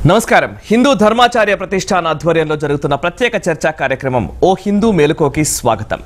నమస్కారం హిందూ ధర్మాచార్య ప్రతిష్టాన ఆధ్వర్యంలో జరుగుతున్న ప్రత్యేక చర్చా కార్యక్రమం ఓ హిందూ మేలుకోకి స్వాగతం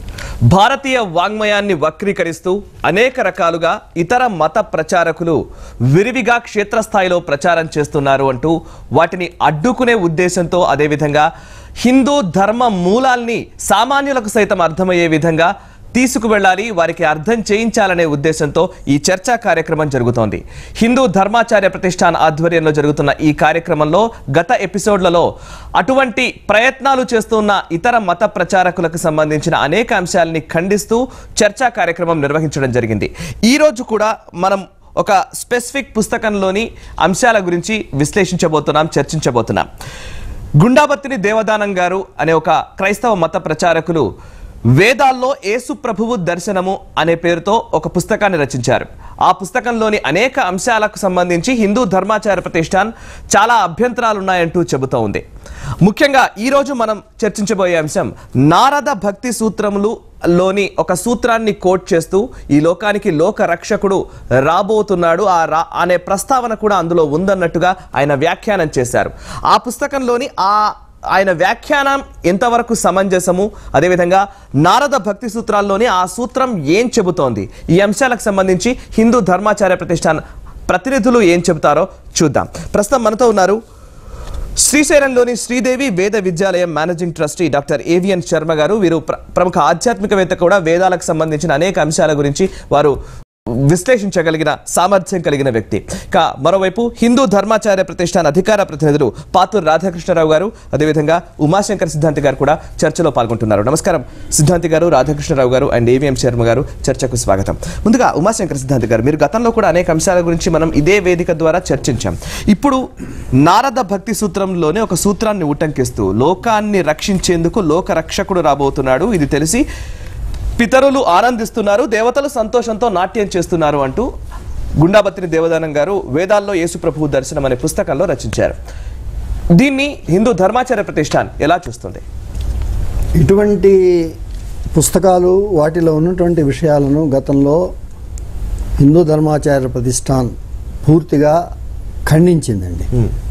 భారతీయ వాంగ్మయాన్ని వక్రీకరిస్తూ అనేక రకాలుగా ఇతర మత ప్రచారకులు విరివిగా క్షేత్రస్థాయిలో ప్రచారం చేస్తున్నారు అంటూ వాటిని అడ్డుకునే ఉద్దేశంతో అదేవిధంగా హిందూ ధర్మ మూలాల్ని సామాన్యులకు సైతం అర్థమయ్యే విధంగా తీసుకువెళ్ళాలి వారికి అర్థం చేయించాలనే ఉద్దేశంతో ఈ చర్చా కార్యక్రమం జరుగుతోంది హిందూ ధర్మాచార్య ప్రతిష్టాన్ ఆధ్వర్యంలో జరుగుతున్న ఈ కార్యక్రమంలో గత ఎపిసోడ్లలో అటువంటి ప్రయత్నాలు చేస్తున్న ఇతర మత ప్రచారకులకు సంబంధించిన అనేక అంశాలని ఖండిస్తూ చర్చా కార్యక్రమం నిర్వహించడం జరిగింది ఈ రోజు కూడా మనం ఒక స్పెసిఫిక్ పుస్తకంలోని అంశాల గురించి విశ్లేషించబోతున్నాం చర్చించబోతున్నాం గుండాబత్తిని దేవదానం గారు అనే ఒక క్రైస్తవ మత ప్రచారకులు వేదాల్లో యేసు ప్రభువు దర్శనము అనే పేరుతో ఒక పుస్తకాన్ని రచించారు ఆ పుస్తకంలోని అనేక అంశాలకు సంబంధించి హిందూ ధర్మాచార ప్రతిష్టాన్ చాలా అభ్యంతరాలున్నాయంటూ చెబుతూ ఉంది ముఖ్యంగా ఈరోజు మనం చర్చించబోయే అంశం నారద భక్తి సూత్రములు లోని ఒక సూత్రాన్ని కోట్ చేస్తూ ఈ లోకానికి లోక రక్షకుడు రాబోతున్నాడు ఆ రా అనే ప్రస్తావన కూడా అందులో ఉందన్నట్టుగా ఆయన వ్యాఖ్యానం చేశారు ఆ పుస్తకంలోని ఆ ఆయన వ్యాఖ్యానం ఎంతవరకు సమంజసము అదేవిధంగా నారద భక్తి సూత్రాల్లోని ఆ సూత్రం ఏం చెబుతోంది ఈ అంశాలకు సంబంధించి హిందూ ధర్మాచార్య ప్రతిష్టాన్ ప్రతినిధులు ఏం చెబుతారో చూద్దాం ప్రస్తుతం మనతో ఉన్నారు శ్రీశైలంలోని Sridevi Veda Vidyalayam managing trustee doctor AVN Sharma garu వీరు ప్ర- ప్రముఖ ఆధ్యాత్మికవేత్త కూడా వేదాలకు సంబంధించిన అనేక అంశాల గురించి వారు విశ్లేషించగలిగిన సామర్థ్యం కలిగిన వ్యక్తి కా మరోవైపు హిందూ ధర్మాచార్య ప్రతిష్టాన అధికార ప్రతినిధులు పాతూరు రాధాకృష్ణరావు గారు అదేవిధంగా ఉమాశంకర్ సిద్ధాంతి గారు కూడా చర్చలో పాల్గొంటున్నారు నమస్కారం సిద్ధాంతి గారు రాధాకృష్ణరావు గారు అండ్ ఏవిఎం శర్మ గారు చర్చకు స్వాగతం ముందుగా ఉమాశంకర్ సిద్ధాంతి గారు మీరు గతంలో కూడా అనేక అంశాల గురించి మనం ఇదే వేదిక ద్వారా చర్చించాం ఇప్పుడు నారద భక్తి సూత్రంలోనే ఒక సూత్రాన్ని ఉటంకిస్తూ లోకాన్ని రక్షించేందుకు లోక రక్షకుడు రాబోతున్నాడు ఇది తెలిసి పితరులు ఆనందిస్తున్నారు దేవతలు సంతోషంతో నాట్యం చేస్తున్నారు అంటూ గుండాబత్తిని దేవదానం గారు వేదాల్లో యేసు ప్రభువు దర్శనం అనే పుస్తకంలో రచించారు దీన్ని హిందూ ధర్మాచార్య ప్రతిష్టాన్ ఎలా చూస్తుంది ఇటువంటి పుస్తకాలు వాటిలో ఉన్నటువంటి విషయాలను గతంలో హిందూ ధర్మాచార్య ప్రతిష్టాన్ పూర్తిగా ఖండించిందండి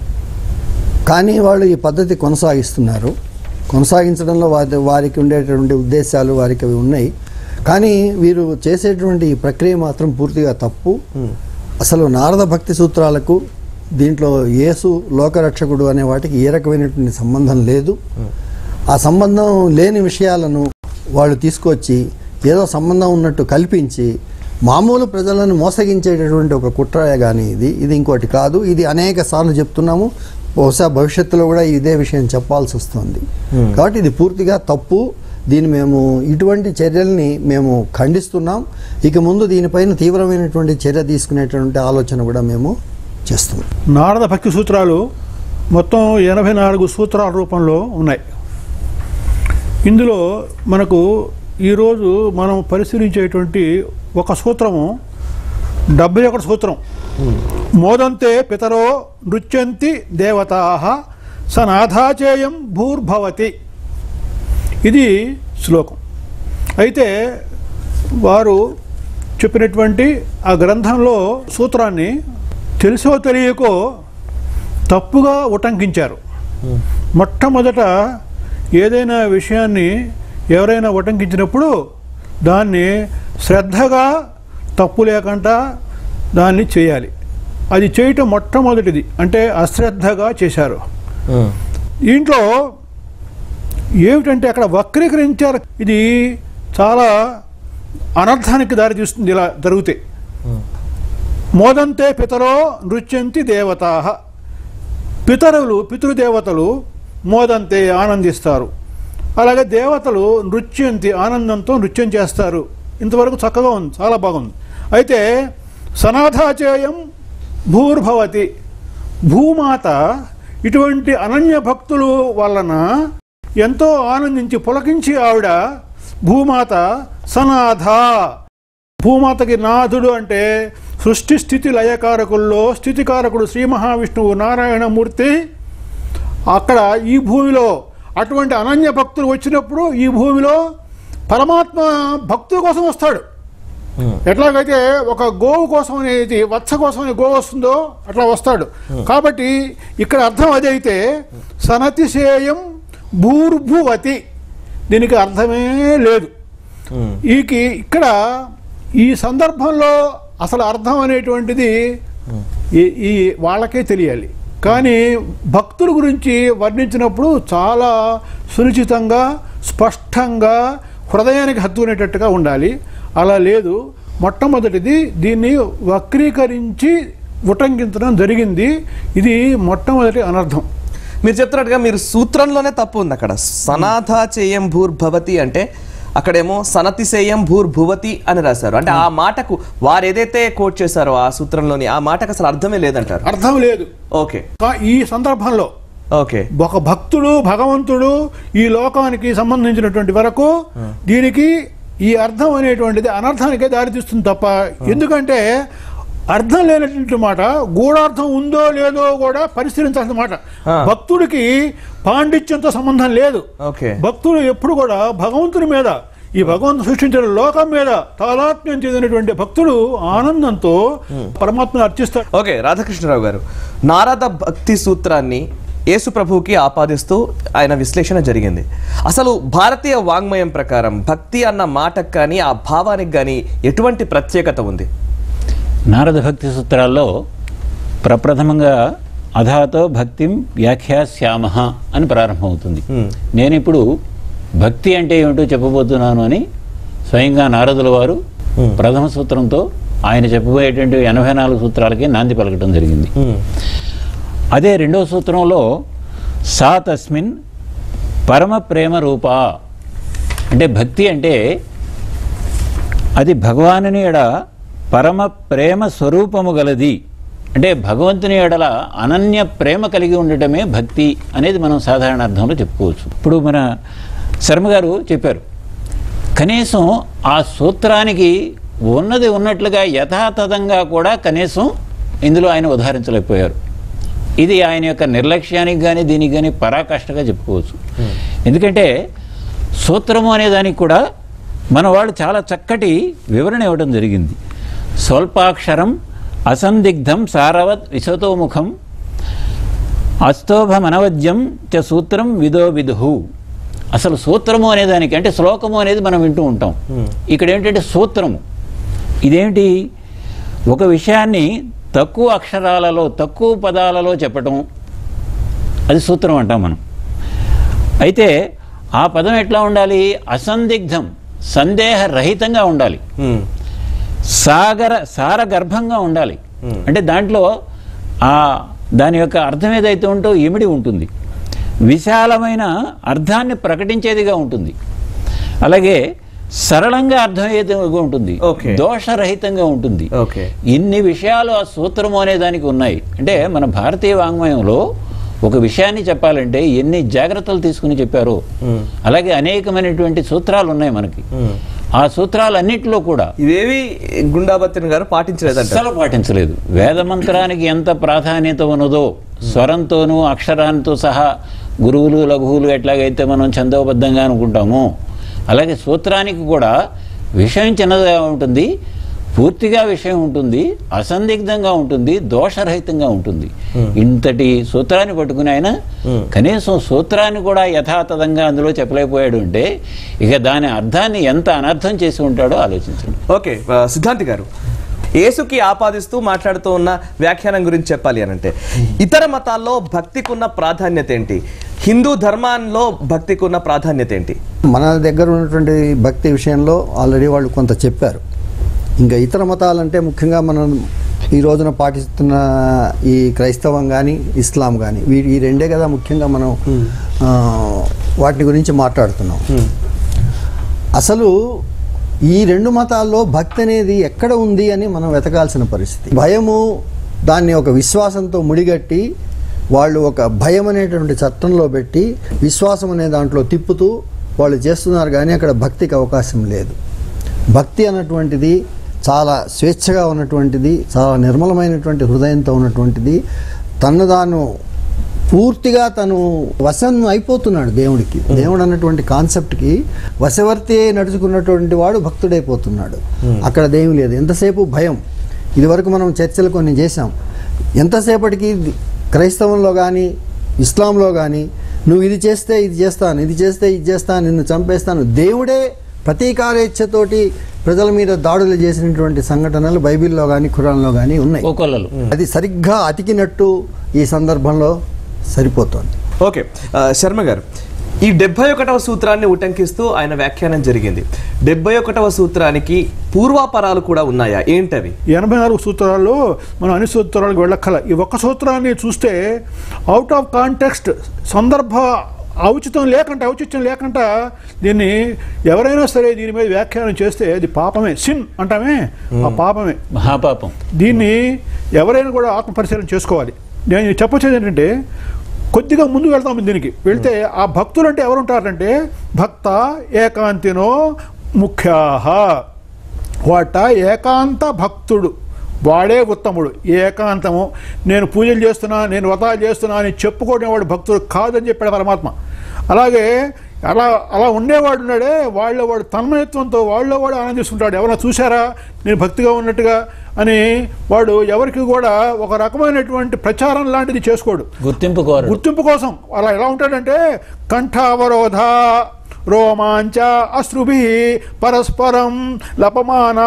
కానీ వాళ్ళు ఈ పద్ధతి కొనసాగిస్తున్నారు కొనసాగించడంలో వారి వారికి ఉండేటువంటి ఉద్దేశాలు వారికి అవి ఉన్నాయి కానీ వీరు చేసేటువంటి ఈ ప్రక్రియ మాత్రం పూర్తిగా తప్పు అసలు నారద భక్తి సూత్రాలకు దీంట్లో యేసు లోకరక్షకుడు అనే వాటికి ఏ రకమైనటువంటి సంబంధం లేదు ఆ సంబంధం లేని విషయాలను వాళ్ళు తీసుకొచ్చి ఏదో సంబంధం ఉన్నట్టు కల్పించి మామూలు ప్రజలను మోసగించేటటువంటి ఒక కుట్రయే కానీ ఇది ఇది ఇంకోటి కాదు ఇది అనేక సార్లు చెప్తున్నాము బహుశా భవిష్యత్తులో కూడా ఇదే విషయం చెప్పాల్సి వస్తుంది కాబట్టి ఇది పూర్తిగా తప్పు దీన్ని మేము ఇటువంటి చర్యల్ని మేము ఖండిస్తున్నాం ఇక ముందు దీనిపైన తీవ్రమైనటువంటి చర్య తీసుకునేటువంటి ఆలోచన కూడా మేము చేస్తున్నాం నారద భక్తి సూత్రాలు మొత్తం ఎనభై నాలుగు సూత్రాల రూపంలో ఉన్నాయి ఇందులో మనకు ఈరోజు మనం పరిశీలించేటువంటి ఒక సూత్రము డెబ్బై ఒకటి సూత్రం మోదంతే పితరో నృత్యంతి దేవతా సనాథాచేయం భూర్భవతి ఇది శ్లోకం అయితే వారు చెప్పినటువంటి ఆ గ్రంథంలో సూత్రాన్ని తెలుసో తెలియకో తప్పుగా ఉటంకించారు మొట్టమొదట ఏదైనా విషయాన్ని ఎవరైనా ఉటంకించినప్పుడు దాన్ని శ్రద్ధగా తప్పు లేకుండా దాన్ని చేయాలి అది చేయటం మొట్టమొదటిది అంటే అశ్రద్ధగా చేశారు దీంట్లో ఏమిటంటే అక్కడ వక్రీకరించారు ఇది చాలా అనర్థానికి దారితీస్తుంది ఇలా జరిగితే మోదంతే పితరో నృత్యంతి దేవతా పితరులు పితృదేవతలు మోదంతే ఆనందిస్తారు అలాగే దేవతలు నృత్యంతి ఆనందంతో నృత్యం చేస్తారు ఇంతవరకు చక్కగా ఉంది చాలా బాగుంది అయితే సనాథాచేయం భూర్భవతి భూమాత ఇటువంటి అనన్య భక్తులు వలన ఎంతో ఆనందించి పులకించి ఆవిడ భూమాత సనాథ భూమాతకి నాథుడు అంటే సృష్టి స్థితి లయకారకుల్లో స్థితికారకుడు శ్రీ మహావిష్ణువు నారాయణమూర్తి అక్కడ ఈ భూమిలో అటువంటి అనన్య భక్తులు వచ్చినప్పుడు ఈ భూమిలో పరమాత్మ భక్తుల కోసం వస్తాడు ఎట్లాగైతే ఒక గోవు కోసం అనేది వత్స కోసం అనే గోవు వస్తుందో అట్లా వస్తాడు కాబట్టి ఇక్కడ అర్థం అదే అయితే సనతిశేయం భూర్భువతి దీనికి అర్థమే లేదు ఈకి ఇక్కడ ఈ సందర్భంలో అసలు అర్థం అనేటువంటిది ఈ- ఈ వాళ్ళకే తెలియాలి కానీ భక్తుల గురించి వర్ణించినప్పుడు చాలా సునిశ్చితంగా స్పష్టంగా హృదయానికి హత్తుకునేటట్టుగా ఉండాలి అలా లేదు మొట్టమొదటిది దీన్ని వక్రీకరించి ఉటంకించడం జరిగింది ఇది మొట్టమొదటి అనర్థం మీరు చెప్తున్నట్టుగా మీరు సూత్రంలోనే తప్పు ఉంది అక్కడ సనాథ చేయం భూర్భవతి అంటే అక్కడేమో సనతిసేయం భూర్భువతి అని రాశారు అంటే ఆ మాటకు వారు ఏదైతే కోట్ చేశారో ఆ సూత్రంలోని ఆ మాటకు అసలు అర్థమే లేదంటారు అర్థం లేదు ఓకే కా- ఈ సందర్భంలో ఓకే ఒక భక్తుడు భగవంతుడు ఈ లోకానికి సంబంధించినటువంటి వరకు దీనికి ఈ అర్థం అనేటువంటిది అనర్థానికే దారితీస్తుంది తప్ప ఎందుకంటే అర్థం లేనటువంటి మాట గూఢార్థం ఉందో లేదో కూడా పరిశీలించాల్సిన మాట ఆ. భక్తుడికి పాండిత్యంతో సంబంధం లేదు ఓకే భక్తుడు ఎప్పుడు కూడా భగవంతుని మీద ఈ భగవంతుడు సృష్టించిన లోకం మీద తాదాత్మ్యం చెందినటువంటి భక్తుడు ఆనందంతో పరమాత్మను అర్చిస్తాడు ఓకే రాధాకృష్ణరావు గారు నారద భక్తి సూత్రాన్ని యేసు ప్రభువుకి ఆపాదిస్తూ ఆయన విశ్లేషణ జరిగింది అసలు భారతీయ వాంగ్మయం ప్రకారం భక్తి అన్న మాటకు కానీ ఆ భావానికి కానీ ఎటువంటి ప్రత్యేకత ఉంది నారద భక్తి సూత్రాల్లో ప్రప్రథమంగా అధాతో భక్తిం వ్యాఖ్యాస్యామ అని ప్రారంభమవుతుంది నేను ఇప్పుడు భక్తి అంటే ఏమిటో చెప్పబోతున్నాను అని స్వయంగా నారదుల వారు ప్రథమ సూత్రంతో ఆయన చెప్పబోయేటువంటి ఎనభై నాలుగు సూత్రాలకి నాంది పలకటం జరిగింది అదే రెండవ సూత్రంలో సా తస్మిన్ పరమ ప్రేమ రూప అంటే భక్తి అంటే అది భగవానుని ఎడ పరమ ప్రేమ స్వరూపము గలది అంటే భగవంతుని ఎడల అనన్య ప్రేమ కలిగి ఉండటమే భక్తి అనేది మనం సాధారణ అర్థంలో చెప్పుకోవచ్చు ఇప్పుడు మన శర్మ గారు చెప్పారు కనీసం ఆ సూత్రానికి ఉన్నది ఉన్నట్లుగా యథాతథంగా కూడా కనీసం ఇందులో ఆయన ఉదాహరించలేకపోయారు ఇది ఆయన యొక్క నిర్లక్ష్యానికి కానీ దీనికి కానీ పరాకాష్ఠగా చెప్పుకోవచ్చు ఎందుకంటే సూత్రము అనే దానికి కూడా మన వాళ్ళు చాలా చక్కటి వివరణ ఇవ్వడం జరిగింది స్వల్పాక్షరం అసందిగ్ధం సారవత్ విశతోముఖం అస్తోభమనవద్యం చ సూత్రం విదో విదుహు అసలు సూత్రము అనేదానికి అంటే శ్లోకము అనేది మనం వింటూ ఉంటాం ఇక్కడ ఏంటంటే సూత్రము ఇదేంటి ఒక విషయాన్ని తక్కువ అక్షరాలలో తక్కువ పదాలలో చెప్పటం అది సూత్రం అంటాం మనం అయితే ఆ పదం ఎట్లా ఉండాలి అసందిగ్ధం సందేహరహితంగా ఉండాలి మ్మ్. సాగర సారగర్భంగా ఉండాలి అంటే దాంట్లో ఆ దాని యొక్క అర్థం ఏదైతే ఉంటో ఇమిడి ఉంటుంది విశాలమైన అర్థాన్ని ప్రకటించేదిగా ఉంటుంది అలాగే సరళంగా అర్థమయ్యేదిగా ఉంటుంది Okay. దోషరహితంగా ఉంటుంది ఓకే ఇన్ని విషయాలు ఆ సూత్రము అనే దానికి ఉన్నాయి అంటే మన భారతీయ వాంగ్మయంలో ఒక విషయాన్ని చెప్పాలంటే ఎన్ని జాగ్రత్తలు తీసుకుని చెప్పారో అలాగే అనేకమైనటువంటి సూత్రాలు ఉన్నాయి మనకి ఆ సూత్రాలన్నింటిలో కూడా ఇవేవి గుండాబత్తిన్ గారు పాటించలేదంట అస్సలు పాటించలేదు వేదమంత్రానికి ఎంత ప్రాధాన్యత ఉన్నదో స్వరంతోనూ అక్షరాంతో సహా గురువులు లఘువులు ఎట్లాగైతే మనం ఛందోబద్ధంగా అనుకుంటామో అలాగే సూత్రానికి కూడా విషయం చిన్నదిగా ఉంటుంది పూర్తిగా విషయం ఉంటుంది అసందిగ్ధంగా ఉంటుంది దోషరహితంగా ఉంటుంది ఇంతటి సూత్రాన్ని పట్టుకుని ఆయన కనీసం సూత్రాన్ని కూడా యథాతథంగా అందులో చెప్పలేకపోయాడు అంటే ఇక దాని అర్థాన్ని ఎంత అనర్థం చేసి ఉంటాడో ఆలోచించండి ఓకే ఆ, సిద్ధాంతి గారు యేసుకి ఆపాదిస్తూ మాట్లాడుతూ ఉన్న వ్యాఖ్యానం గురించి చెప్పాలి అని అంటే ఇతర మతాల్లో భక్తికి ఉన్న ప్రాధాన్యత ఏంటి హిందూ ధర్మాల్లో భక్తికి ఉన్న ప్రాధాన్యత ఏంటి మన దగ్గర ఉన్నటువంటి భక్తి విషయంలో ఆల్రెడీ వాళ్ళు కొంత చెప్పారు ఇంకా ఇతర మతాలంటే ముఖ్యంగా మనం ఈ రోజున పాటిస్తున్న ఈ క్రైస్తవం కానీ ఇస్లాం కానీ వీ ఈ రెండే కదా ముఖ్యంగా మనం ఆ, వాటి గురించి మాట్లాడుతున్నాం అసలు ఈ రెండు మతాల్లో భక్తి అనేది ఎక్కడ ఉంది అని మనం వెతకాల్సిన పరిస్థితి భయము దాన్ని ఒక విశ్వాసంతో ముడిగట్టి వాళ్ళు ఒక భయం అనేటువంటి చట్టంలో పెట్టి విశ్వాసం అనే దాంట్లో తిప్పుతూ వాళ్ళు చేస్తున్నారు కానీ అక్కడ భక్తికి అవకాశం లేదు భక్తి అన్నటువంటిది చాలా స్వేచ్ఛగా ఉన్నటువంటిది చాలా నిర్మలమైనటువంటి హృదయంతో ఉన్నటువంటిది తన్ను తాను పూర్తిగా తను వశం అయిపోతున్నాడు దేవుడికి దేవుడు అన్నటువంటి కాన్సెప్ట్కి వశవర్తి అయి నడుచుకున్నటువంటి వాడు భక్తుడైపోతున్నాడు అక్కడ దేవుడు లేదు ఎంతసేపు భయం ఇదివరకు మనం చర్చలు కొన్ని చేశాం ఎంతసేపటికి క్రైస్తవంలో కానీ ఇస్లాంలో కానీ నువ్వు ఇది చేస్తే ఇది చేస్తాను ఇది చేస్తే ఇది చేస్తాను నిన్ను చంపేస్తాను దేవుడే ప్రతీకారేచ్ఛతోటి ప్రజల మీద దాడులు చేసినటువంటి సంఘటనలు బైబిల్లో కానీ ఖురాన్లో కానీ ఉన్నాయి కోకొల్లలు అది సరిగ్గా అతికినట్టు ఈ సందర్భంలో సరిపోతుంది ఓకే ఆ, శర్మ గారు ఈ డెబ్బై ఒకటవ సూత్రాన్ని ఉటంకిస్తూ ఆయన వ్యాఖ్యానం జరిగింది డెబ్బై ఒకటవ సూత్రానికి పూర్వాపరాలు కూడా ఉన్నాయా ఏంటవి ఎనభై నాలుగు సూత్రాల్లో మనం అన్ని సూత్రాలకు వెళ్ళక్కల ఈ ఒక్క సూత్రాన్ని చూస్తే అవుట్ ఆఫ్ కాంటెక్స్ట్ సందర్భ ఔచితం లేకుండా ఔచిత్యం లేకుండా దీన్ని ఎవరైనా సరే దీని మీద వ్యాఖ్యానం చేస్తే అది పాపమే సిన్ అంటామే ఆ పాపమే మహాపాపం దీన్ని ఎవరైనా కూడా ఆత్మపరిశీలన చేసుకోవాలి నేను చెప్పొచ్చేది ఏంటంటే కొద్దిగా ముందు వెళ్తాం దీనికి వెళ్తే ఆ భక్తులు అంటే ఎవరు ఉంటారంటే భక్త ఏకాంతినో ముఖ్యాహ వాట ఏకాంత భక్తుడు వాడే ఉత్తముడు ఏకాంతము నేను పూజలు చేస్తున్నా నేను వ్రతాలు చేస్తున్నా అని చెప్పుకునేవాడు భక్తుడు కాదని చెప్పాడు పరమాత్మ అలాగే అలా అలా ఉండేవాడు ఉన్నాడే వాళ్ళ వాడు తన్మయత్వంతో వాళ్ళ వాడు ఆనందిస్తుంటాడు ఎవరైనా చూసారా నేను భక్తిగా ఉన్నట్టుగా అని వాడు ఎవరికి కూడా ఒక రకమైనటువంటి ప్రచారం లాంటిది చేసుకోడు గుర్తింపు కోరడు గుర్తింపు కోసం అలా ఎలా ఉంటాడంటే కంఠావరోధ రోమాంచ అశ్రుభి పరస్పరం లపమానా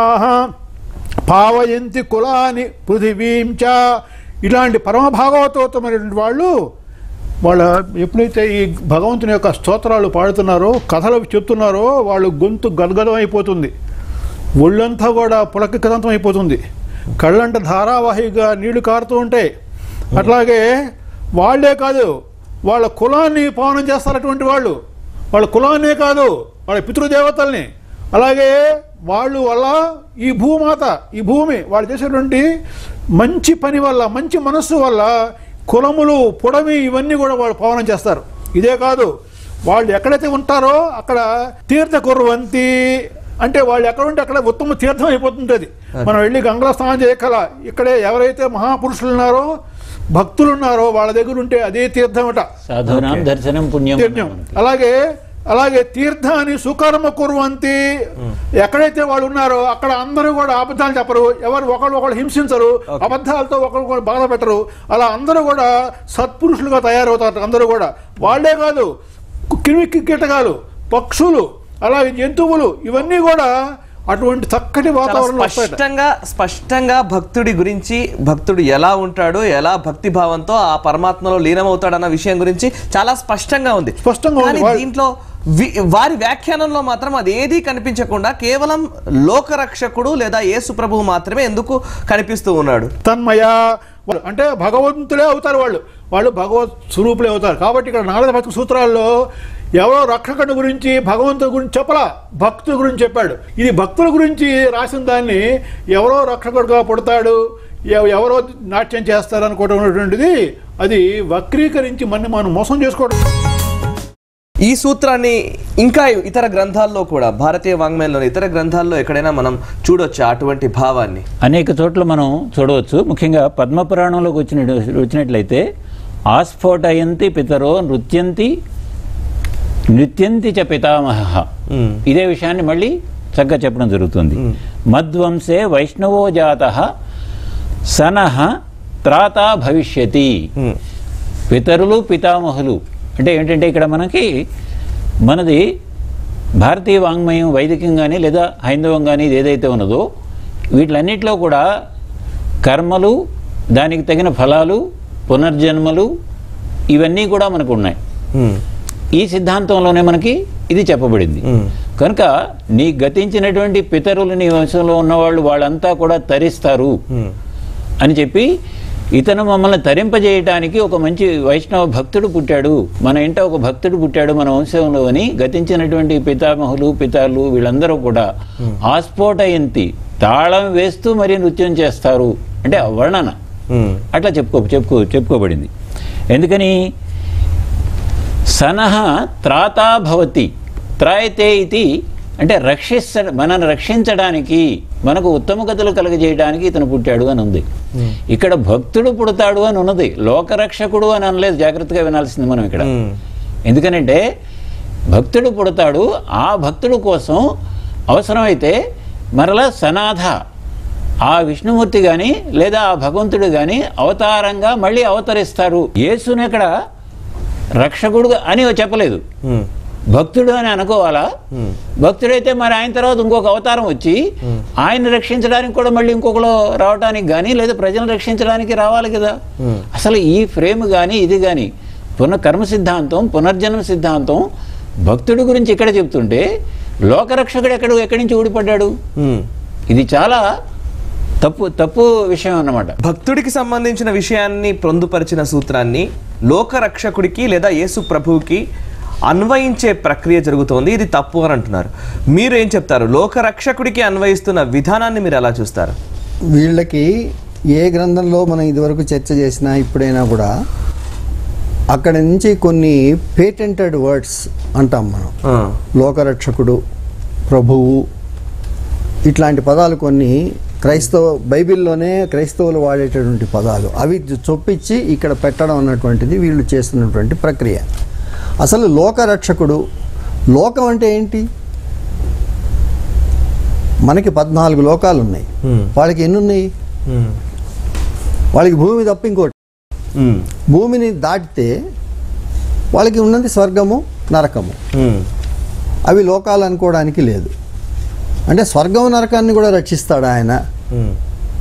పావయంతి కులాని పృథివీం చ ఇలాంటి పరమ భాగవతోత్తమైనటువంటి వాళ్ళు వాళ్ళ ఎప్పుడైతే ఈ భగవంతుని యొక్క స్తోత్రాలు పాడుతున్నారో కథలు చెప్తున్నారో వాళ్ళు గొంతు గద్గదం అయిపోతుంది ఒళ్ళంతా కూడా పులకితంతం అయిపోతుంది కళ్ళంట ధారావాహిగా నీళ్లు కారుతూ ఉంటాయి అట్లాగే వాళ్ళే కాదు వాళ్ళ కులాన్ని పావనం చేస్తారు అటువంటి వాళ్ళు వాళ్ళ కులాన్నే కాదు వాళ్ళ పితృదేవతల్ని అలాగే వాళ్ళు వల్ల ఈ భూమాత ఈ భూమి వాళ్ళు చేసేటువంటి మంచి పని వల్ల మంచి మనస్సు వల్ల కులములు పుడమి ఇవన్నీ కూడా వాళ్ళు పావనం చేస్తారు ఇదే కాదు వాళ్ళు ఎక్కడైతే ఉంటారో అక్కడ తీర్థ కుర్వంతి అంటే వాళ్ళు ఎక్కడ ఉంటే అక్కడ ఉత్తమ తీర్థం అయిపోతుంటుంది మనం వెళ్ళి గంగలో స్నానం చేయకల ఇక్కడే ఎవరైతే మహాపురుషులు ఉన్నారో భక్తులు ఉన్నారో వాళ్ళ దగ్గర ఉంటే అదే తీర్థం అట సాధునాం దర్శనం పుణ్యం తీర్థం అలాగే అలాగే తీర్థాన్ని సుకర్మ కుర్వంతి ఎక్కడైతే వాళ్ళు ఉన్నారో అక్కడ అందరూ కూడా అబద్ధాలు చెప్పరు ఎవరు ఒకళ్ళు ఒకళ్ళు హింసించరు అబద్ధాలతో ఒకరు ఒకరు బాధ పెట్టరు అలా అందరూ కూడా సత్పురుషులుగా తయారవుతారు అందరూ కూడా వాళ్ళే కాదు క్రిమి కీటకాలు పక్షులు అలాగే జంతువులు ఇవన్నీ కూడా అటువంటి చక్కటి చాలా వాతావరణంలో వస్తాయట స్పష్టంగా స్పష్టంగా భక్తుడి గురించి భక్తుడు ఎలా ఉంటాడో ఎలా భక్తి భావంతో ఆ పరమాత్మలో లీనమవుతాడన్న విషయం గురించి చాలా స్పష్టంగా ఉంది స్పష్టంగా ఉంది. కానీ వా- దీంట్లో వి- వారి వ్యాఖ్యానంలో మాత్రం అది ఏదీ కనిపించకుండా కేవలం లోకరక్షకుడు లేదా యేసు ప్రభువు మాత్రమే ఎందుకు కనిపిస్తూ ఉన్నాడు తన్మయ వాళ్ళు- అంటే భగవంతులే అవుతారు వాళ్ళు వాళ్ళు భగవత్ స్వరూపులే అవుతారు కాబట్టి ఇక్కడ నారద భక్తి సూత్రాల్లో ఎవరో రక్షకుడి గురించి భగవంతుడి గురించి చెప్పలా భక్తుల గురించి చెప్పాడు ఇది భక్తుల గురించి రాసిన దాన్ని ఎవరో రక్షకుడుగా పుడతాడు ఎవ- ఎవరో నాట్యం చేస్తారు అనుకోవడం అనేటువంటిది అది వక్రీకరించి మన మనం మోసం చేసుకోవడం ఈ సూత్రాన్ని ఇంకా ఇతర గ్రంథాల్లో కూడా భారతీయ వాంగ్మయంలోని ఇతర గ్రంథాల్లో ఎక్కడైనా మనం చూడొచ్చా అటువంటి భావాన్ని అనేక చోట్ల మనం చూడవచ్చు ముఖ్యంగా పద్మపురాణంలోకి వచ్చిన వచ్చినట్లయితే ఆస్ఫోటయంతి పితరో నృత్యంతి నృత్యంతి చ పితామహ ఇదే విషయాన్ని మళ్ళీ చక్కగా చెప్పడం జరుగుతుంది మద్వంశే వైష్ణవో జాత సనహ త్రాత భవిష్యతి మ్మ్. పితరులు పితామహులు అంటే ఏంటంటే ఇక్కడ మనకి మనది భారతీయ వాంగ్మయం వైదికం కానీ లేదా హైందవం కానీ ఇది ఏదైతే ఉన్నదో వీటిలన్నిటిలో కూడా కర్మలు దానికి తగిన ఫలాలు పునర్జన్మలు ఇవన్నీ కూడా మనకు ఉన్నాయి మ్మ్. ఈ సిద్ధాంతంలోనే మనకి ఇది చెప్పబడింది మ్మ్. కనుక నీ గతించినటువంటి పితరులు నీ వంశంలో ఉన్నవాళ్ళు వాళ్ళంతా కూడా తరిస్తారు మ్మ్. అని చెప్పి ఇతను మమ్మల్ని తరింపజేయటానికి ఒక మంచి వైష్ణవ భక్తుడు పుట్టాడు మన ఇంట ఒక భక్తుడు పుట్టాడు మన వంశంలో అని గతించినటువంటి పితామహులు పితాలు వీళ్ళందరూ కూడా ఆస్ఫోటయంతి తాళం వేస్తూ మరి నృత్యం చేస్తారు అంటే ఆ వర్ణన మ్మ్. అట్లా చెప్పుకో చెప్పుకో చెప్పుకోబడింది ఎందుకని సనహ త్రాతా భవతి త్రాయతే ఇది అంటే రక్షిస్త మనల్ని రక్షించడానికి మనకు ఉత్తమ గతులు కలుగజేయడానికి ఇతను పుట్టాడు అని ఉంది ఇక్కడ భక్తుడు పుడతాడు అని ఉన్నది లోకరక్షకుడు అని అనలేదు జాగ్రత్తగా వినాల్సింది మనం ఇక్కడ మ్మ్. ఎందుకనంటే భక్తుడు పుడతాడు ఆ భక్తుడు కోసం అవసరమైతే మరలా సనాథ ఆ విష్ణుమూర్తి కానీ లేదా ఆ భగవంతుడు కానీ అవతారంగా మళ్ళీ అవతరిస్తారు యేసుని ఇక్కడ రక్షకుడు అని చెప్పలేదు మ్మ్. భక్తుడు అని అనుకోవాలా భక్తుడైతే మరి ఆయన తర్వాత ఇంకొక అవతారం వచ్చి ఆయన రక్షించడానికి కూడా మళ్ళీ ఇంకొకరు రావడానికి కానీ లేదా ప్రజలను రక్షించడానికి రావాలి కదా అసలు ఈ ఫ్రేమ్ కానీ ఇది కానీ పునః కర్మ సిద్ధాంతం పునర్జన్మ సిద్ధాంతం భక్తుడి గురించి ఇక్కడ చెప్తుంటే లోకరక్షకుడు ఎక్కడ ఎక్కడి నుంచి ఊడిపడ్డాడు మ్మ్. ఇది చాలా తప్పు తప్పు విషయం అన్నమాట భక్తుడికి సంబంధించిన విషయాన్ని పొందుపరిచిన సూత్రాన్ని లోకరక్షకుడికి లేదా యేసు ప్రభువుకి అన్వయించే ప్రక్రియ జరుగుతోంది ఇది తప్పు అని అంటున్నారు మీరు ఏం చెప్తారు లోకరక్షకుడికి అన్వయిస్తున్న విధానాన్ని మీరు ఎలా చూస్తారు వీళ్ళకి ఏ గ్రంథంలో మనం ఇదివరకు చర్చ చేసినా ఇప్పుడైనా కూడా అక్కడ నుంచి కొన్ని పేటెంటెడ్ వర్డ్స్ అంటాం మనం ఆ, లోకరక్షకుడు ప్రభువు ఇట్లాంటి పదాలు కొన్ని క్రైస్తవ బైబిల్లోనే క్రైస్తవులు వాడేటటువంటి పదాలు అవి చొప్పించి ఇక్కడ పెట్టడం అన్నటువంటిది వీళ్ళు చేస్తున్నటువంటి ప్రక్రియ అసలు లోకరక్షకుడు లోకం అంటే ఏంటి మనకి పద్నాలుగు లోకాలు ఉన్నాయి Hmm. వాళ్ళకి ఎన్ని ఉన్నాయి మ్మ్. వాళ్ళకి భూమి తప్ప ఇంకోటి మ్మ్. భూమిని దాటితే వాళ్ళకి ఉన్నది స్వర్గము నరకము మ్మ్. అవి లోకాలు అనుకోవడానికి లేదు అంటే స్వర్గం నరకాన్ని కూడా రక్షిస్తాడు ఆయన మ్మ్.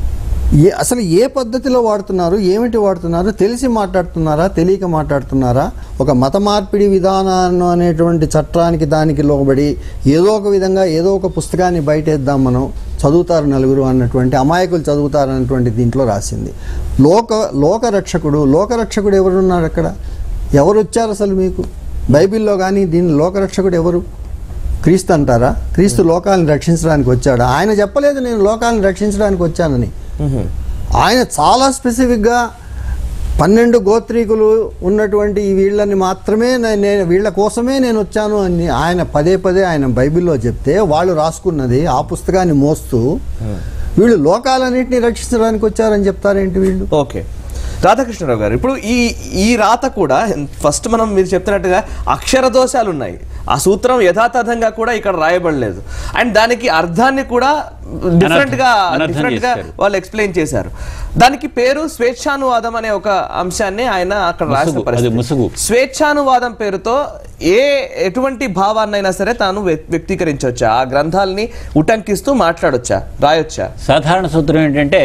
ఏ అసలు ఏ పద్ధతిలో వాడుతున్నారు ఏమిటి వాడుతున్నారు తెలిసి మాట్లాడుతున్నారా తెలియక మాట్లాడుతున్నారా ఒక మత మార్పిడి విధానాన్ని అనేటువంటి చట్టానికి దానికి లోబడి ఏదో ఒక విధంగా ఏదో ఒక పుస్తకాన్ని బయటేద్దాం మనం చదువుతారు నలుగురు అన్నటువంటి అమాయకులు చదువుతారు అన్నటువంటి దీంట్లో రాసింది లోక లోకరక్షకుడు లోకరక్షకుడు ఎవరున్నారు అక్కడ ఎవరు వచ్చారు అసలు మీకు బైబిల్లో కానీ దీని లోకరక్షకుడు ఎవరు క్రీస్తు అంటారా క్రీస్తు లోకాలను రక్షించడానికి వచ్చాడు ఆయన చెప్పలేదు నేను లోకాలను రక్షించడానికి వచ్చానని మ్మ్. ఆయన చాలా స్పెసిఫిక్గా పన్నెండు గోత్రీకులు ఉన్నటువంటి ఈ వీళ్ళని మాత్రమే నే- నేను వీళ్ళ కోసమే నేను వచ్చాను అని ఆయన పదే పదే ఆయన బైబిల్లో చెప్తే వాళ్ళు రాసుకున్నది ఆ పుస్తకాన్ని మోస్తూ వీళ్ళు లోకాలన్నింటినీ రక్షించడానికి వచ్చారని చెప్తారేంటి వీళ్ళు ఓకే రాధాకృష్ణరావు గారు ఇప్పుడు ఈ ఈ రాత కూడా ఫస్ట్ మనం మీరు చెప్తున్నట్టుగా అక్షర దోషాలు ఉన్నాయి ఆ సూత్రం యథాతథంగా కూడా ఇక్కడ రాయబడలేదు అండ్ దానికి అర్థాన్ని కూడా డిఫరెంట్ గా అనర్థం డిఫరెంట్ గా చేశారు. వాళ్ళు ఎక్స్ప్లెయిన్ చేశారు దానికి పేరు స్వేచ్ఛానువాదం అనే ఒక అంశాన్ని ఆయన అక్కడ రాసిన ముసుగు, అది పరిస్థితి ముసుగు. స్వేచ్ఛానువాదం పేరుతో ఏ ఎటువంటి భావాన్నైనా సరే తాను వ్యక్- వ్యక్తీకరించవచ్చా ఆ గ్రంథాలని ఉటంకిస్తూ మాట్లాడొచ్చా రాయొచ్చా సాధారణ సూత్రం ఏంటంటే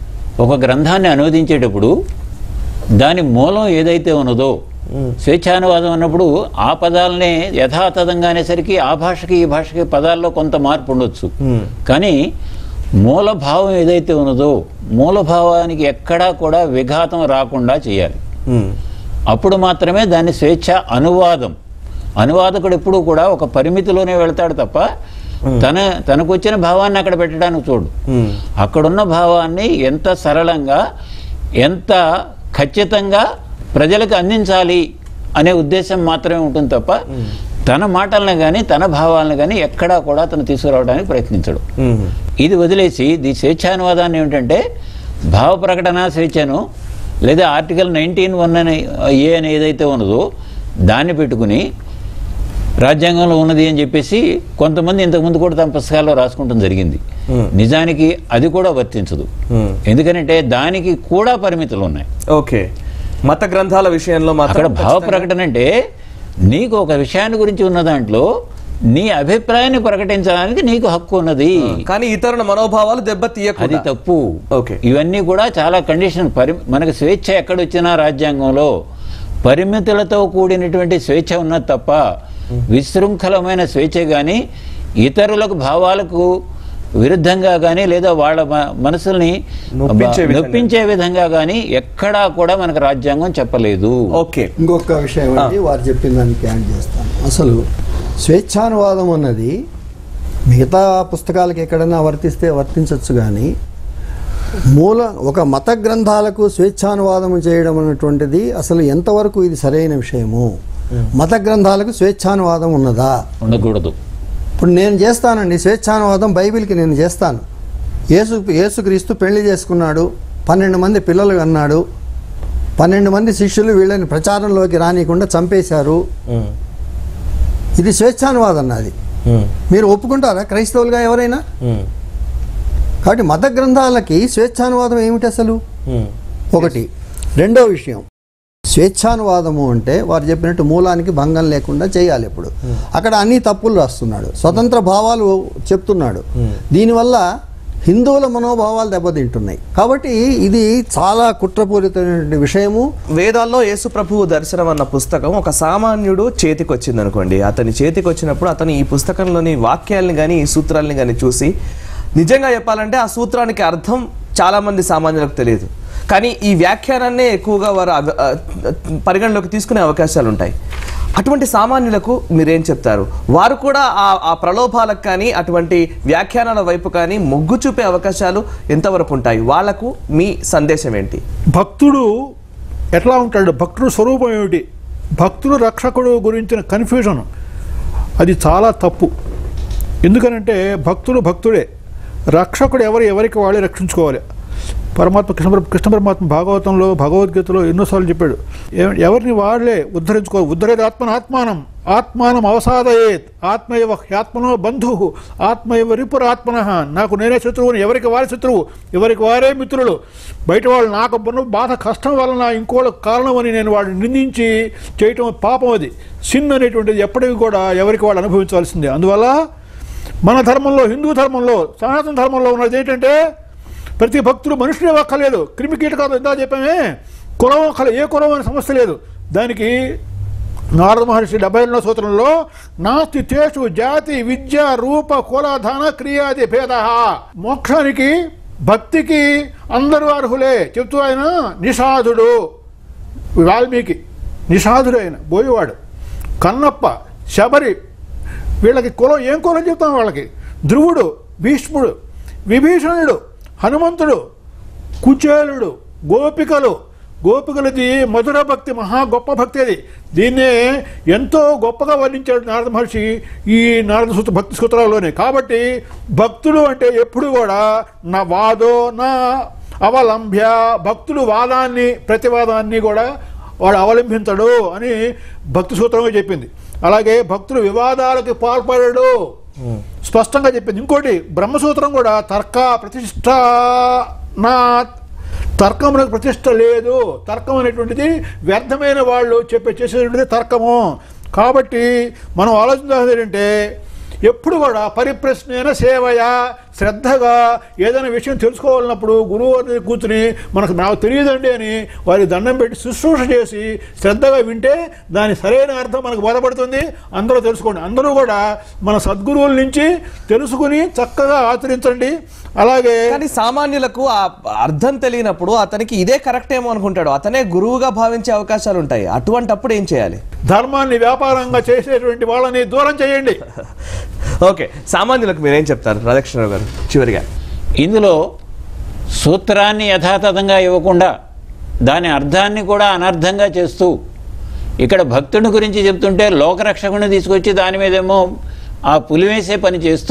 ఒక గ్రంథాన్ని అనువదించేటప్పుడు దాని మూలం ఏదైతే ఉన్నదో స్వేచ్ఛానువాదం అన్నప్పుడు ఆ పదాలనే యథాతథంగా అనేసరికి ఆ భాషకి ఈ భాషకి పదాల్లో కొంత మార్పు ఉండొచ్చు కానీ మూల భావం ఏదైతే ఉన్నదో మూల భావానికి ఎక్కడా కూడా విఘాతం రాకుండా చేయాలి మ్మ్. అప్పుడు మాత్రమే దాన్ని స్వేచ్ఛ అనువాదం అనువాదకుడు ఎప్పుడు కూడా ఒక పరిమితిలోనే వెళ్తాడు తప్ప తన తనకు వచ్చిన భావాన్ని అక్కడ పెట్టడానికి చూడు మ్మ్. అక్కడున్న భావాన్ని ఎంత సరళంగా ఎంత ఖచ్చితంగా ప్రజలకు అందించాలి అనే ఉద్దేశం మాత్రమే ఉంటుంది తప్ప తన మాటలను కానీ తన భావాలను కానీ ఎక్కడా కూడా తను తీసుకురావడానికి ప్రయత్నించడు మ్మ్. ఇది వదిలేసి ఈ స్వేచ్ఛానువాదాన్ని ఏమిటంటే భావ ప్రకటన స్వేచ్ఛను లేదా ఆర్టికల్ నైన్టీన్ వన్ అని ఏ అని ఏదైతే ఉన్నదో దాన్ని పెట్టుకుని రాజ్యాంగంలో ఉన్నది అని చెప్పేసి కొంతమంది ఇంతకుముందు కూడా తమ పుస్తకాల్లో రాసుకుంటాం జరిగింది నిజానికి అది కూడా వర్తించదు Hmm. ఎందుకంటే దానికి కూడా పరిమితులు ఉన్నాయి ఓకే మత గ్రంథాల విషయంలో అక్కడ మాత్రం భావ ప్రకటన అంటే నీకు ఒక విషయాన్ని గురించి ఉన్న దాంట్లో నీ అభిప్రాయాన్ని ప్రకటించడానికి నీకు హక్కు ఉన్నది కానీ ఇతరుల మనోభావాలు దెబ్బ అది తీయకుండా తప్పు ఓకే. ఇవన్నీ కూడా చాలా కండిషన్ పరి మనకు స్వేచ్ఛ ఎక్కడొచ్చినా రాజ్యాంగంలో పరిమితులతో కూడినటువంటి స్వేచ్ఛ ఉన్నది తప్ప విశృంఖలమైన స్వేచ్ఛ కానీ ఇతరులకు భావాలకు విరుద్ధంగా కానీ లేదా వాళ్ళ మ- మనసుల్ని నొప్పించే విధంగా. నొప్పించే విధంగా కానీ ఎక్కడా కూడా మనకు రాజ్యాంగం చెప్పలేదు ఓకే ఇంకొక విషయం అండి వారు చెప్పిన దానికి యాడ్ చేస్తాను అసలు స్వేచ్ఛానువాదం అన్నది మిగతా పుస్తకాలకు ఎక్కడైనా వర్తిస్తే వర్తించవచ్చు కానీ మూల ఒక మత గ్రంథాలకు స్వేచ్ఛానువాదం చేయడం అనేటువంటిది అసలు ఎంతవరకు ఇది సరైన విషయము మత గ్రంథాలకు స్వేచ్ఛానువాదం ఉన్నదా ఉండకూడదు ఇప్పుడు నేను చేస్తానండి స్వేచ్ఛానువాదం బైబిల్కి నేను చేస్తాను యేసు యేసుక్రీస్తు పెళ్లి చేసుకున్నాడు పన్నెండు మంది పిల్లలు అన్నాడు పన్నెండు మంది శిష్యులు వీళ్ళని ప్రచారంలోకి రానియకుండా చంపేశారు ఉమ్, ఇది స్వేచ్ఛానువాదం నాది ఉమ్, మీరు ఒప్పుకుంటారా క్రైస్తవులుగా ఎవరైనా ఉమ్, కాబట్టి మత గ్రంథాలకి స్వేచ్ఛానువాదం ఏమిటి అసలు ఉమ్, ఒకటి రెండో విషయం స్వేచ్ఛానువాదము అంటే వారు చెప్పినట్టు మూలానికి భంగం లేకుండా చేయాలి ఇప్పుడు అక్కడ అన్ని తప్పులు రాస్తున్నాడు స్వతంత్ర భావాలు చెప్తున్నాడు దీనివల్ల హిందువుల మనోభావాలు దెబ్బతింటున్నాయి కాబట్టి ఇది చాలా కుట్రపూరితమైన విషయము వేదాల్లో యేసు ప్రభువు దర్శనం అన్న పుస్తకం ఒక సామాన్యుడు చేతికి వచ్చింది అనుకోండి అతని చేతికి వచ్చినప్పుడు అతను ఈ పుస్తకంలోని వాక్యాలని కానీ ఈ సూత్రాలని కానీ చూసి నిజంగా చెప్పాలంటే ఆ సూత్రానికి అర్థం చాలా మంది సామాన్యులకు తెలియదు కానీ ఈ వ్యాఖ్యానాన్నే ఎక్కువగా వారు అవ- ఆ, పరిగణలోకి తీసుకునే అవకాశాలు ఉంటాయి అటువంటి సామాన్యులకు మీరేం చెప్తారు వారు కూడా ఆ ఆ ప్రలోభాలకు కానీ అటువంటి వ్యాఖ్యానాల వైపు కానీ మొగ్గు చూపే అవకాశాలు ఎంతవరకు ఉంటాయి వాళ్లకు మీ సందేశం ఏంటి భక్తుడు ఎట్లా ఉంటాడు భక్తుడు స్వరూపం ఏమిటి భక్తుడు రక్షకుడు గురించిన కన్ఫ్యూజన్ అది చాలా తప్పు ఎందుకనంటే భక్తుడు భక్తుడే రక్షకుడు ఎవరు ఎవరికి వాళ్ళే రక్షించుకోవాలి పరమాత్మ కృష్ణ పర- కృష్ణ పరమాత్మ భాగవతంలో భగవద్గీతలో ఎన్నోసార్లు చెప్పాడు ఎవ- ఎవరిని వాళ్ళే ఉద్ధరించుకో ఉద్ధరేది ఆత్మన ఆత్మానం ఆత్మానం అవసాదయేత్ ఆత్మయవ హ్యాత్మనో బంధు ఆత్మయవ రిపురాత్మన నాకు నేనే శత్రువుని ఎవరికి వారి శత్రువు ఎవరికి వారే మిత్రులు బయట వాళ్ళు నాకు ఉన్న బాధ కష్టం వలన ఇంకోళ్ళ కారణం అని నేను వాడిని నిందించి చేయటం పాపం అది సిన్ అనేటువంటిది ఎప్పటికీ కూడా ఎవరికి వాళ్ళు అనుభవించవలసిందే అందువల్ల మన ధర్మంలో హిందూ ధర్మంలో సనాతన ధర్మంలో ఉన్నది ఏంటంటే ప్రతి భక్తుడు మనుషులే ఒక్కలేదు క్రిమి కీటకాలు ఎంత చెప్పామే కులం ఒక్కలే ఏ కులం అనే సమస్య లేదు దానికి నారద మహర్షి డెబ్బై రెండో సూత్రంలో నాస్తి తేషు జాతి విద్య రూప కులధన క్రియాది భేద మోక్షానికి భక్తికి అందరూ అర్హులే చెప్తూ ఆయన నిషాదుడు వాల్మీకి నిషాదుడు ఆయన బోయేవాడు కన్నప్ప శబరి వీళ్ళకి కులం ఏం కులం చెప్తాం వాళ్ళకి ధ్రువుడు భీష్ముడు విభీషణుడు హనుమంతుడు కుచేలుడు గోపికలు గోపికలది మధుర భక్తి మహా గొప్ప భక్తి అది దీన్నే ఎంతో గొప్పగా వర్ణించాడు నారద మహర్షి ఈ నారద సూత్ర భక్తి సూత్రాల్లోనే కాబట్టి భక్తుడు అంటే ఎప్పుడు కూడా నా వాదో నా అవలంబ్య భక్తుడు వాదాన్ని ప్రతివాదాన్ని కూడా వాడు అవలంబించడు అని భక్తి సూత్రంగా చెప్పింది అలాగే భక్తుడు వివాదాలకు పాల్పడడు స్పష్టంగా చెప్పింది ఇంకోటి బ్రహ్మసూత్రం కూడా తర్క ప్రతిష్ట నా తర్కమునకు ప్రతిష్ట లేదు తర్కం అనేటువంటిది వ్యర్థమైన వాళ్ళు చెప్పే చేసేటువంటిది తర్కము కాబట్టి మనం ఆలోచించాల్సింది ఏంటంటే ఎప్పుడు కూడా పరిప్రశ్నైన సేవయ శ్రద్ధగా ఏదైనా విషయం తెలుసుకోవాలన్నప్పుడు గురువు దగ్గర కూర్చుని మనకు నాకు తెలియదండి అని వారి దండం పెట్టి శుశ్రూష చేసి శ్రద్ధగా వింటే దాని సరైన అర్థం మనకు బోధపడుతుంది అందరూ తెలుసుకోండి అందరూ కూడా మన సద్గురువుల నుంచి తెలుసుకుని చక్కగా ఆచరించండి అలాగే కానీ సామాన్యులకు ఆ అర్థం తెలియనప్పుడు అతనికి ఇదే కరెక్ట్ ఏమో అనుకుంటాడు అతనే గురువుగా భావించే అవకాశాలు ఉంటాయి అటువంటప్పుడు ఏం చేయాలి ధర్మాన్ని వ్యాపారంగా చేసేటువంటి వాళ్ళని దూరం చేయండి ఓకే సామాన్యులకు మీరేం చెప్తారు రాధాకృష్ణరావు గారు చివరిగా ఇందులో సూత్రాన్ని యథాతథంగా ఇవ్వకుండా దాని అర్థాన్ని కూడా అనర్థంగా చేస్తూ ఇక్కడ భక్తుడి గురించి చెప్తుంటే లోకరక్షకుని తీసుకొచ్చి దాని మీదేమో ఆ పులివేసే పని చేస్తూ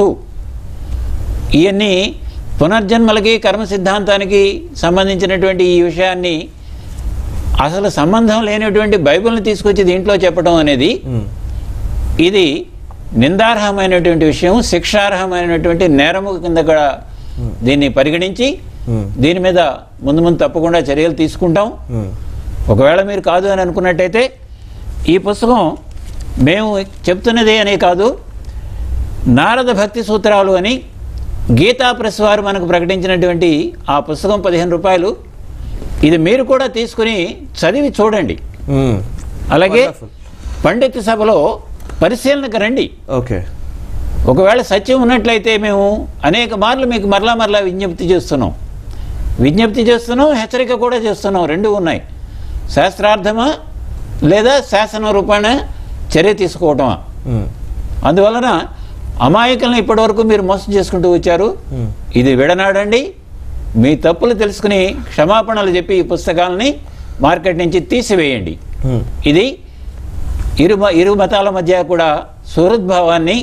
ఇవన్నీ పునర్జన్మలకి కర్మ సిద్ధాంతానికి సంబంధించినటువంటి ఈ విషయాన్ని అసలు సంబంధం లేనటువంటి బైబిల్ని తీసుకొచ్చి దీంట్లో చెప్పడం అనేది ఇది నిందార్హమైనటువంటి విషయం శిక్షార్హమైనటువంటి నేరము కింద కూడా దీన్ని పరిగణించి దీని మీద ముందు ముందు తప్పకుండా చర్యలు తీసుకుంటాం ఒకవేళ మీరు కాదు అని అనుకున్నట్టయితే ఈ పుస్తకం మేము చెప్తున్నదే అనే కాదు నారద భక్తి సూత్రాలు అని గీతా ప్రెస్ వారు మనకు ప్రకటించినటువంటి ఆ పుస్తకం పదిహేను రూపాయలు ఇది మీరు కూడా తీసుకుని చదివి చూడండి మ్మ్. అలాగే Wonderful. పండిత సభలో పరిశీలనకు రండి ఓకే ఒకవేళ సత్యం ఉన్నట్లయితే మేము అనేక మార్లు మీకు మరలా మరలా విజ్ఞప్తి చేస్తున్నాం విజ్ఞప్తి చేస్తున్నాం హెచ్చరిక కూడా చేస్తున్నాం రెండు ఉన్నాయి శాస్త్రార్థమా లేదా శాసన రూపాన చర్య తీసుకోవటమా మ్మ్. అందువలన అమాయకులను ఇప్పటివరకు మీరు మోసం చేసుకుంటూ వచ్చారు ఇది విడనాడండి మీ తప్పులు తెలుసుకుని క్షమాపణలు చెప్పి ఈ పుస్తకాలని మార్కెట్ నుంచి తీసివేయండి మ్మ్. ఇది ఇరు మ- ఇరు మతాల మధ్య కూడా సుహృద్భావాన్ని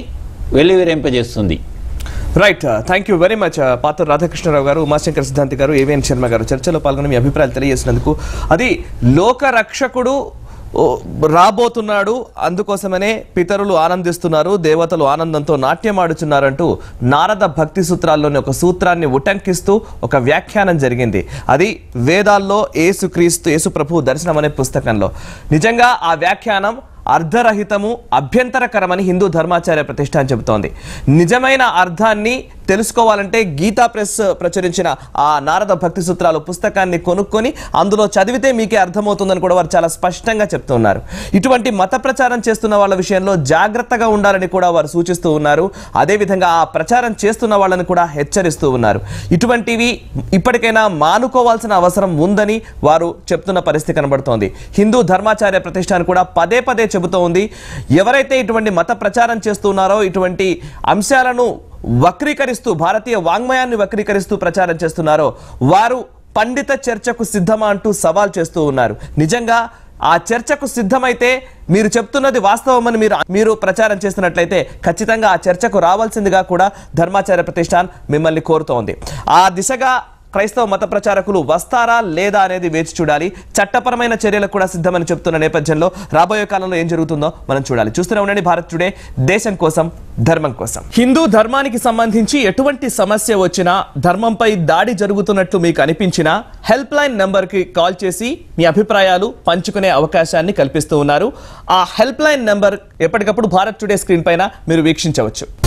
వెల్లివిరింపజేస్తుంది right thank you very much Pathuru Radhakrishnarao garu Umashankar సిద్ధాంతి గారు ఏవిఎన్ శర్మ గారు చర్చలో పాల్గొని మీ అభిప్రాయాలు తెలియజేసినందుకు అది లోక రక్షకుడు ఓ, రాబోతున్నాడు అందుకోసమనే పితరులు ఆనందిస్తున్నారు దేవతలు ఆనందంతో నాట్యం ఆడుచున్నారంటూ నారద భక్తి సూత్రాల్లోని ఒక సూత్రాన్ని ఉటంకిస్తూ ఒక వ్యాఖ్యానం జరిగింది అది వేదాల్లో యేసుక్రీస్తు యేసు ప్రభు దర్శనం అనే పుస్తకంలో నిజంగా ఆ వ్యాఖ్యానం అర్ధరహితము అభ్యంతరకరమని హిందూ ధర్మాచార్య ప్రతిష్ట అని చెబుతోంది నిజమైన అర్థాన్ని తెలుసుకోవాలంటే గీతా ప్రెస్ ప్రచురించిన ఆ నారద భక్తి సూత్రాలు పుస్తకాన్ని కొనుక్కొని అందులో చదివితే మీకే అర్థమవుతుందని కూడా వారు చాలా స్పష్టంగా చెప్తున్నారు ఇటువంటి మత ప్రచారం చేస్తున్న వాళ్ళ విషయంలో జాగ్రత్తగా ఉండాలని కూడా వారు సూచిస్తూ ఉన్నారు అదేవిధంగా ఆ ప్రచారం చేస్తున్న వాళ్ళని కూడా హెచ్చరిస్తూ ఉన్నారు ఇటువంటివి ఇప్పటికైనా మానుకోవాల్సిన అవసరం ఉందని వారు చెప్తున్న పరిస్థితి కనబడుతోంది హిందూ ధర్మాచార్య ప్రతిష్టాన్ కూడా పదే పదే చెబుతూ ఉంది ఎవరైతే ఇటువంటి మత ప్రచారం చేస్తున్నారో ఇటువంటి అంశాలను వక్రీకరిస్తూ భారతీయ వాంగ్మయాన్ని వక్రీకరిస్తూ ప్రచారం చేస్తున్నారో వారు పండిత చర్చకు సిద్ధమా అంటూ సవాల్ చేస్తూ ఉన్నారు నిజంగా ఆ చర్చకు సిద్ధమైతే మీరు చెప్తున్నది వాస్తవమని మీరు మీరు ప్రచారం చేస్తున్నట్లయితే ఖచ్చితంగా ఆ చర్చకు రావాల్సిందిగా కూడా ధర్మాచార్య ప్రతిష్టాన్ మిమ్మల్ని కోరుతోంది ఆ దిశగా క్రైస్తవ మత ప్రచారకులు వస్తారా లేదా అనేది వేచి చూడాలి చట్టపరమైన చర్యలకు కూడా సిద్ధమని చెప్తున్న నేపథ్యంలో రాబోయే కాలంలో ఏం జరుగుతుందో మనం చూడాలి చూస్తూనే ఉండండి భారత్ టుడే దేశం కోసం ధర్మం కోసం హిందూ ధర్మానికి సంబంధించి ఎటువంటి సమస్య వచ్చినా ధర్మంపై దాడి జరుగుతున్నట్లు మీకు అనిపించినా హెల్ప్ లైన్ నెంబర్ కి కాల్ చేసి మీ అభిప్రాయాలు పంచుకునే అవకాశాన్ని కల్పిస్తూ ఉన్నారు ఆ హెల్ప్ లైన్ నెంబర్ ఎప్పటికప్పుడు భారత్ టుడే స్క్రీన్ పైన మీరు వీక్షించవచ్చు